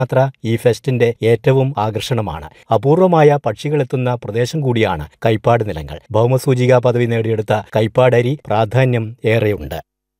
യാത്ര ഈ ഫെസ്റ്റിന്റെ ഏറ്റവും ആകർഷണമാണ് അപൂർവമായ പക്ഷികളെത്തുന്ന പ്രദേശം കൂടിയാണ് കൈപ്പാട് നിലങ്ങൾ ഭൗമസൂചികാ പദവി നേടിയെടുത്ത കൈപ്പാടരി പ്രാധാന്യം ഏറെയുണ്ട്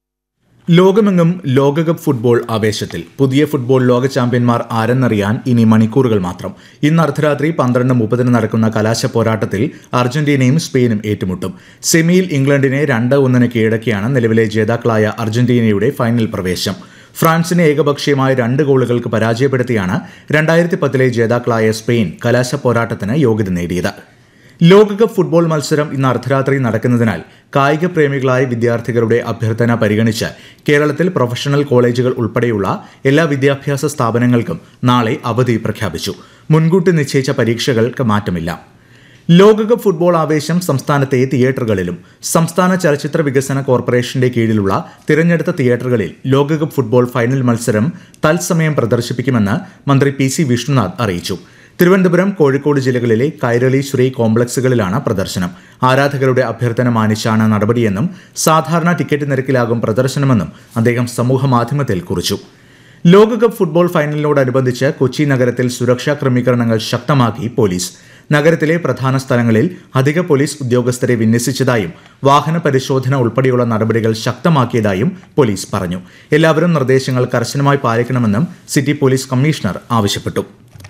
ലോകമെങ്ങും ലോകകപ്പ് ഫുട്ബോൾ ആവേശത്തിൽ പുതിയ ഫുട്ബോൾ ലോക ചാമ്പ്യന്മാർ ആരെന്നറിയാൻ ഇനി മണിക്കൂറുകൾ മാത്രം ഇന്ന് അർദ്ധരാത്രി പന്ത്രണ്ട് മുപ്പതിന് നടക്കുന്ന കലാശ പോരാട്ടത്തിൽ അർജന്റീനയും സ്പെയിനും ഏറ്റുമുട്ടും സെമിയിൽ ഇംഗ്ലണ്ടിനെ രണ്ട് ഒന്നിന് കീഴടക്കിയാണ് നിലവിലെ ജേതാക്കളായ അർജന്റീനയുടെ ഫൈനൽ പ്രവേശം ഫ്രാൻസിനെ ഏകപക്ഷീയമായ രണ്ട് ഗോളുകൾക്ക് പരാജയപ്പെടുത്തിയാണ് രണ്ടായിരത്തി പത്തിലെ ജേതാക്കളായ സ്പെയിൻ കലാശ പോരാട്ടത്തിന് യോഗ്യത നേടിയത് ലോകകപ്പ് ഫുട്ബോൾ മത്സരം ഇന്ന് അർദ്ധരാത്രി നടക്കുന്നതിനാൽ കായിക പ്രേമികളായ വിദ്യാർത്ഥികളുടെ അഭ്യർത്ഥന പരിഗണിച്ച് കേരളത്തിൽ പ്രൊഫഷണൽ കോളേജുകൾ ഉൾപ്പെടെയുള്ള എല്ലാ വിദ്യാഭ്യാസ സ്ഥാപനങ്ങൾക്കും നാളെ അവധി പ്രഖ്യാപിച്ചു മുൻകൂട്ടി നിശ്ചയിച്ച പരീക്ഷകൾക്ക് മാറ്റമില്ല ലോകകപ്പ് ഫുട്ബോൾ ആവേശം സംസ്ഥാനത്തെ തിയേറ്ററുകളിലും സംസ്ഥാന ചലച്ചിത്ര വികസന കോർപ്പറേഷന്റെ കീഴിലുള്ള തിരഞ്ഞെടുത്ത തിയേറ്ററുകളിൽ ലോകകപ്പ് ഫുട്ബോൾ ഫൈനൽ മത്സരം തത്സമയം പ്രദർശിപ്പിക്കുമെന്ന് മന്ത്രി പി സി വിഷ്ണുനാഥ് അറിയിച്ചു തിരുവനന്തപുരം കോഴിക്കോട് ജില്ലകളിലെ കൈരളി ശ്രീ കോംപ്ലക്സുകളിലാണ് പ്രദർശനം ആരാധകരുടെ അഭ്യർത്ഥന മാനിച്ചാണ് നടപടിയെന്നും സാധാരണ ടിക്കറ്റ് നിരക്കിലാകും പ്രദർശനമെന്നും അദ്ദേഹം സമൂഹമാധ്യമത്തിൽ കുറിച്ചു ലോകകപ്പ് ഫുട്ബോൾ ഫൈനലിനോടനുബന്ധിച്ച് കൊച്ചി നഗരത്തിൽ സുരക്ഷാ ക്രമീകരണങ്ങൾ ശക്തമാക്കി പോലീസ് നഗരത്തിലെ പ്രധാന സ്ഥലങ്ങളിൽ അധിക പോലീസ് ഉദ്യോഗസ്ഥരെ വിന്യസിച്ചതായും വാഹന പരിശോധന ഉൾപ്പെടെയുള്ള നടപടികൾ ശക്തമാക്കിയതായും പോലീസ് പറഞ്ഞു എല്ലാവരും നിർദ്ദേശങ്ങൾ കർശനമായി പാലിക്കണമെന്നും സിറ്റി പോലീസ് കമ്മീഷണർ ആവശ്യപ്പെട്ടു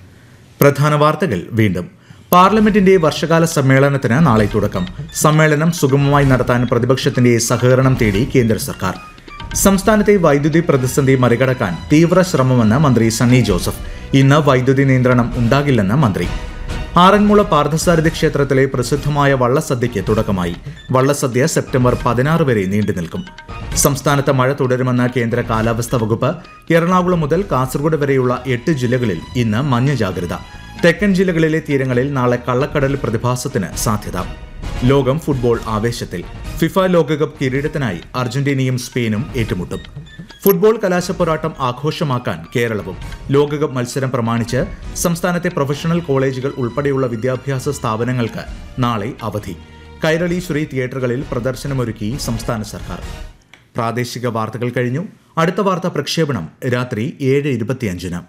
പ്രധാന വാർത്തകൾ വീണ്ടും പാർലമെന്റിന്റെ വർഷകാല സമ്മേളനത്തിന് നാളെ തുടക്കം സമ്മേളനം സുഗമമായി നടത്താൻ പ്രതിപക്ഷത്തിന്റെ സഹകരണം തേടി കേന്ദ്ര സർക്കാർ സംസ്ഥാനത്തെ വൈദ്യുതി പ്രതിസന്ധി മറികടക്കാൻ തീവ്ര ശ്രമമെന്ന് മന്ത്രി സണ്ണി ജോസഫ് ഇന്ന് വൈദ്യുതി നിയന്ത്രണം ഉണ്ടാകില്ലെന്ന് മന്ത്രി ആറന്മുള പാർത്ഥസാരഥി ക്ഷേത്രത്തിലെ പ്രസിദ്ധമായ വള്ളസദ്യയ്ക്ക് തുടക്കമായി വള്ളസദ്യ സെപ്റ്റംബർ പതിനാറ് വരെ നീണ്ടു നിൽക്കും സംസ്ഥാനത്ത് മഴ തുടരുമെന്ന് കേന്ദ്ര കാലാവസ്ഥാ വകുപ്പ് എറണാകുളം മുതൽ കാസർഗോഡ് വരെയുള്ള എട്ട് ജില്ലകളിൽ ഇന്ന് മഞ്ഞ ജാഗ്രത തെക്കൻ ജില്ലകളിലെ തീരങ്ങളിൽ നാളെ കള്ളക്കടൽ പ്രതിഭാസത്തിന് സാധ്യത ലോകം ഫുട്ബോൾ ആവേശത്തിൽ ഫിഫ ലോകകപ്പ് കിരീടത്തിനായി അർജന്റീനയും സ്പെയിനും ഏറ്റുമുട്ടും ഫുട്ബോൾ കലാശപ്പോരാട്ടം ആഘോഷമാക്കാൻ കേരളവും ലോകകപ്പ് മത്സരം പ്രമാണിച്ച് സംസ്ഥാനത്തെ പ്രൊഫഷണൽ കോളേജുകൾ ഉൾപ്പെടെയുള്ള വിദ്യാഭ്യാസ സ്ഥാപനങ്ങൾക്ക് നാളെ അവധി കൈരളി ശ്രീ തിയേറ്ററുകളിൽ പ്രദർശനമൊരുക്കി സംസ്ഥാന സർക്കാർ പ്രാദേശിക വാർത്തകൾ കഴിഞ്ഞു അടുത്ത വാർത്താ പ്രക്ഷേപണം രാത്രി ഏഴ് ഇരുപത്തിയഞ്ചിന്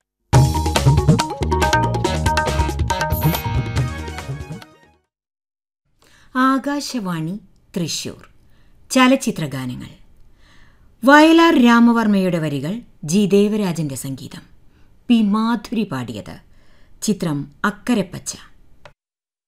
ആകാശവാണി തൃശൂർ ചലച്ചിത്രഗാനങ്ങൾ വയലാർ രാമവർമ്മയുടെ വരികൾ ജി ദേവരാജന്റെ സംഗീതം പി മാധുരി പാടിയത് ചിത്രം അക്കരപ്പച്ച